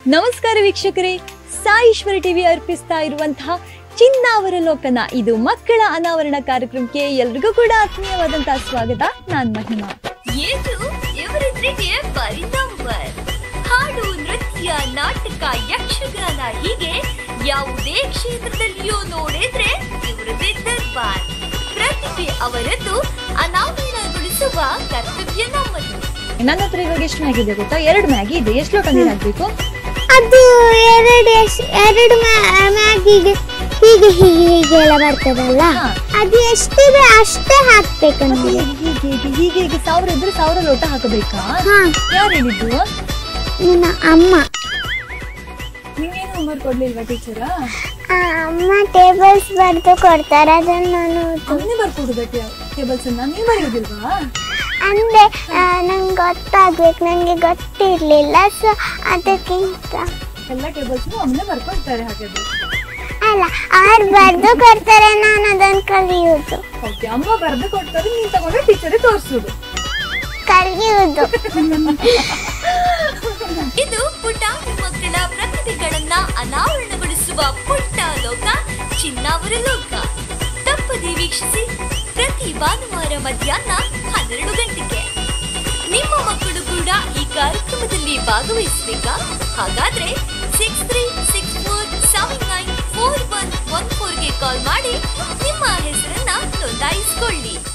ನಮಸ್ಕಾರ ವೀಕ್ಷಕರೇ ಸಾಯಿಶ್ವರ ಟಿವಿ ಅರ್ಪಿಸ್ತಾ ಇರುವಂತಹ ಚಿನ್ನಾವರ ಲೋಕನ ಇದು ಮಕ್ಕಳ ಅನಾವರಣ ಕಾರ್ಯಕ್ರಮಕ್ಕೆ ಎಲ್ರಿಗೂ ಕೂಡ ಆತ್ಮೀಯವಾದಂತಹ ಸ್ವಾಗತ ನಾನ್ ಮಹಿಮಾ ಏನು ಇವರಿದ್ರಿಗೆ ಬರೀ ನಂಬರ್ ಹಾಡು ನೃತ್ಯ ನಾಟಕ ಯಕ್ಷಗಾನ ಹೀಗೆ ಯಾವುದೇ ಕ್ಷೇತ್ರದಲ್ಲಿಯೂ ನೋಡಿದ್ರೆ ಇವರದೇ ದರ್ಬಾರ್ ಪ್ರತಿಭೆ ಅವರದ್ದು ಅನಾವರಣಗೊಳಿಸುವ ಕರ್ತವ್ಯ ನಮ್ಮದು ನನ್ನ ಹತ್ರ ಇವಾಗ ಎಷ್ಟು ಮ್ಯಾಗಿ ಇದೆ ಗೊತ್ತಾ ಎರಡು ಮ್ಯಾಗಿ ಇದೆ ಎಷ್ಟು ಲೋಟ ನೀರು ಹಾಕ್ಬೇಕು ಅದು ಎರಡು ಎಸ್- ಎರಡು ಮ್ಯಾ- ಮ್ಯಾಗಿಗೆ ಹೀಗೆ ಹೀಗೆ ಹೀಗೆ ಎಲ್ಲ ಬರ್ತದಲ್ಲ ಹಾ. ಅದು ಎಷ್ಟಿದೆ ಅಷ್ಟೇ ಹಾಕ್ಬೇಕು ಮತ್ತೆ ನಮಗೆ ಹೀಗೆ ಹೀಗೆ ಹೀಗೆ ಹೀಗೆ ಸಾವಿರ ಇದ್ರೆ ಸಾವಿರ ಲೋಟ ಹಾಕಬೇಕಾ ಹಾ ಯಾರು ಹೇಳಿದ್ದು ನನ್ನ ಅಮ್ಮ ನೀವೇನು ಹೋಮ್ವರ್ಕ್ ಕೊಡ್ಲಿಲ್ವಾ ಟೀಚರ ಆ, ಅಮ್ಮ ಟೇಬಲ್ಸ್ ಬರೆದು ಕೊಡ್ತಾರೆ ಅದನ್ನು ನಾನು ಅವನೇ ಬರ್ಕೊಡುದ ಟೇಬಲ್ಸ್ ಅನ್ನ ನೀವು ಬರೆಯೋದಿಲ್ವಾ ಅಂದ್ರೆ ನಂಗೆ ಗೊತ್ತಾಗ್ಬೇಕು ನನಗೆ ಗೊತ್ತಿರ್ಲಿಲ್ಲ ಸೊ ಅದಕ್ಕಿಂತ ಎಲ್ಲ ಟೇಬಲ್ಸ್ ಅವನೇ ಬರ್ಕೊಳ್ತಾರೆ ಹಾಗಾದ್ರೆ ಅಲ್ಲ ಅವ್ರು ಬರೆದು ಕೊಡ್ತಾರೆ ನಾನು ಅದನ್ನು ಕಲಿಯುವುದು ಓಕೆ ಅಮ್ಮ ಬರೆದು ಕೊಡ್ತಾರೆ ನೀನ್ ತಗೊಂಡ್ರೆ ಟೀಚರ್ ತೋರಿಸುದು ಕಲಿಯುವುದು ಇದು ಪುಟಾಣಿ ಮಕ್ಕಳ ಪ್ರತಿಭೆಗಳನ್ನ ಅನಾವರಣಗೊಳಿಸುವ ಪುಟ್ಟ ಲೋಕ ಚಿನ್ನಾವರ ಲೋಕ ತಪ್ಪದೆ ವೀಕ್ಷಿಸಿ ಪ್ರತಿ ಭಾನುವಾರ ಮಧ್ಯಾಹ್ನ ಹನ್ನೆರಡು ಗಂಟೆಗೆ ನಿಮ್ಮ ಮಕ್ಕಳು ಕೂಡ ಈ ಕಾರ್ಯಕ್ರಮದಲ್ಲಿ ಭಾಗವಹಿಸಬೇಕಾ ಹಾಗಾದ್ರೆ six three six four seven nine four one one ಫೋರ್ಗೆ ಕಾಲ್ ಮಾಡಿ ನಿಮ್ಮ ಹೆಸರನ್ನ ನೋಂದಾಯಿಸಿಕೊಳ್ಳಿ